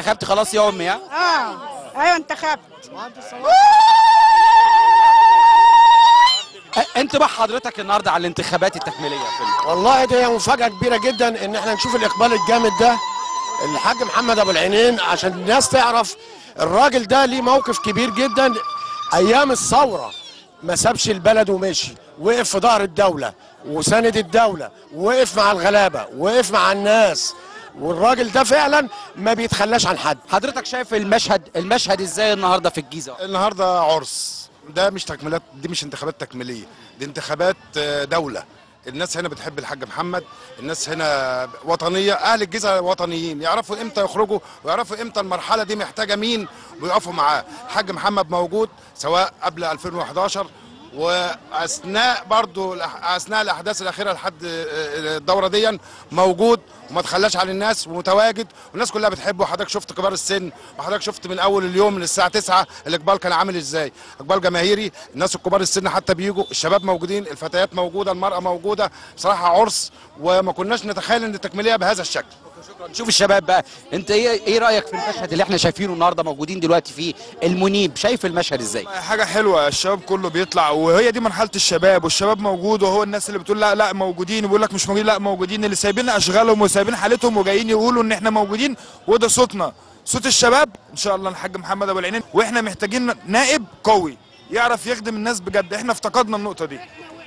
انتخبت خلاص يا امي ها اه ايوه انتخبت أ- انطباع حضرتك النهارده على الانتخابات التكميليه في ال- والله دي مفاجأة كبيرة جدا ان احنا نشوف الاقبال الجامد ده الحاج محمد ابو العينين عشان الناس تعرف الراجل ده ليه موقف كبير جدا ايام الثورة ما سابش البلد ومشي وقف في ظهر الدولة وساند الدولة وقف مع الغلابة وقف مع الناس والراجل ده فعلا ما بيتخلاش عن حد حضرتك شايف المشهد المشهد ازاي النهارده في الجيزه النهارده عرس ده مش تكميلات دي مش انتخابات تكميليه دي انتخابات آه، دوله الناس هنا بتحب الحاج محمد الناس هنا وطنيه اهل الجيزه وطنيين يعرفوا امتى يخرجوا ويعرفوا امتى المرحله دي محتاجه مين ويقفوا معاه الحاج محمد موجود سواء قبل 2011 واثناء برضو الأح- اثناء الاحداث الاخيره لحد آه، الدوره دي موجود وما تخلاش عن الناس ومتواجد والناس كلها بتحبه وحضرتك شفت كبار السن وحضرتك شفت من اول اليوم من الساعه 9 الاقبال كان عامل ازاي اقبال جماهيري الناس الكبار السن حتى بيجوا الشباب موجودين الفتيات موجوده المراه موجوده بصراحه عرس وما كناش نتخيل ان التكميليه بهذا الشكل نشوف الشباب بقى انت ايه ايه رايك في المشهد اللي احنا شايفينه النهارده موجودين دلوقتي فيه المنيب شايف المشهد ازاي حاجة حلوة الشباب كله بيطلع وهي دي مرحلة الشباب والشباب موجود وهو الناس اللي بتقول لا لا موجودين وبيقول لك مش موجودين لا موجودين اللي سايبين اشغالهم وسايبين حالتهم وجايين يقولوا ان احنا موجودين وده صوتنا صوت الشباب ان شاء الله الحاج محمد ابو العينين واحنا محتاجين نائب قوي يعرف يخدم الناس بجد احنا افتقدنا النقطة دي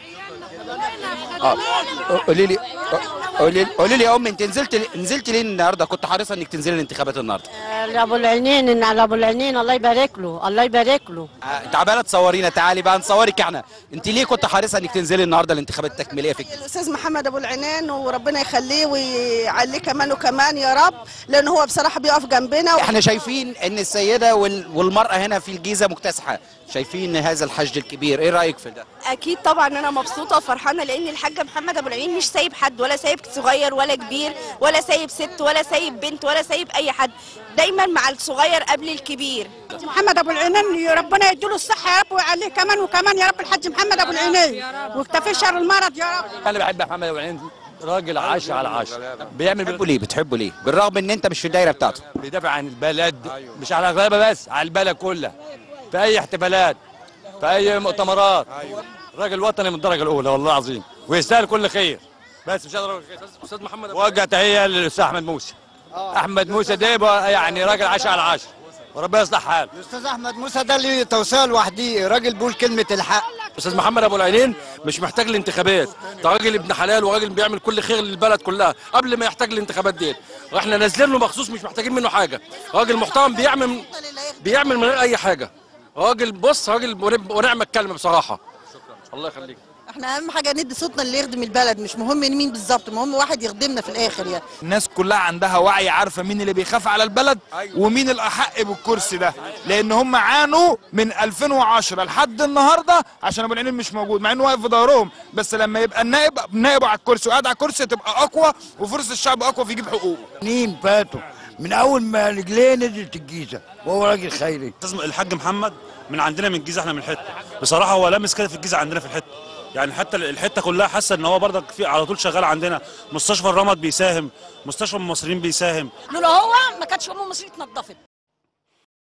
اه قولي لي قولي لي قولي لي يا امي انت نزلت لي- نزلت ليه النهارده كنت حريصه انك تنزلي الانتخابات النهارده ابو العينين ان على ابو العينين الله يبارك له الله يبارك له آه، انت عباله تصورينا تعالي بقى نصورك احنا انت ليه كنت حريصه انك تنزلي النهارده الانتخابات التكميليه في الجيزة؟ الاستاذ محمد ابو العنان وربنا يخليه ويعليه كمان وكمان يا رب لان هو بصراحه بيقف جنبنا احنا شايفين ان السيده وال- والمراه هنا في الجيزه مكتسحه شايفين هذا الحشد الكبير ايه رايك في ده اكيد طبعا انا مبسوطه وفرحانه لان الحاج محمد ابو العين مش سايب حد ولا سايب صغير ولا كبير ولا سايب ست ولا سايب بنت ولا سايب اي حد دايما مع الصغير قبل الكبير محمد ابو العينين ربنا يديله الصحه يا رب ويعليه كمان وكمان يا رب الحاج محمد ابو العينين واكتفي شر المرض يا رب انا بحب محمد ابو العين راجل عاش على عاش بيعمل بتحبه ليه بتحبه ليه بالرغم ان انت مش في الدايره بتاعته بيدافع عن البلد مش على الغلابه بس على البلد كلها في اي احتفالات في اي مؤتمرات راجل وطني من الدرجه الاولى والله العظيم ويستاهل كل خير بس مش هقدر استاذ محمد وجه تحيه للاستاذ احمد موسى احمد موسى ده بقى يعني راجل عاش على عاش وربنا يصلح حاله الاستاذ احمد موسى ده اللي توصيه لوحده راجل بيقول كلمه الحق استاذ محمد ابو العينين مش محتاج الانتخابات ده راجل ابن حلال وراجل بيعمل كل خير للبلد كلها قبل ما يحتاج الانتخابات دي واحنا نازلين له مخصوص مش محتاجين منه حاجه راجل محترم بيعمل بيعمل من غير اي حاجه راجل بص راجل ونب- ونعم الكلمه بصراحه الله يخليك احنا اهم حاجه ندي صوتنا اللي يخدم البلد مش مهم مين بالظبط المهم واحد يخدمنا في الاخر يعني الناس كلها عندها وعي عارفه مين اللي بيخاف على البلد ومين الاحق بالكرسي ده لان هم عانوا من 2010 لحد النهارده عشان ابو العينين مش موجود مع انه واقف في ظهرهم بس لما يبقى النائب نائبه على الكرسي وقاعد على الكرسي تبقى اقوى وفرصه الشعب اقوى في يجيب حقوقه سنين فاتوا من اول ما رجليه نزلت الجيزه وهو راجل خيري الحاج محمد من عندنا من الجيزه احنا من الحته بصراحه هو لامس كده في الجيزه عندنا في الحته يعني حتى الحته كلها حاسه ان هو برضك في على طول شغال عندنا مستشفى الرمد بيساهم مستشفى المصريين بيساهم لولا هو ما كانتش ام مصر اتنضفت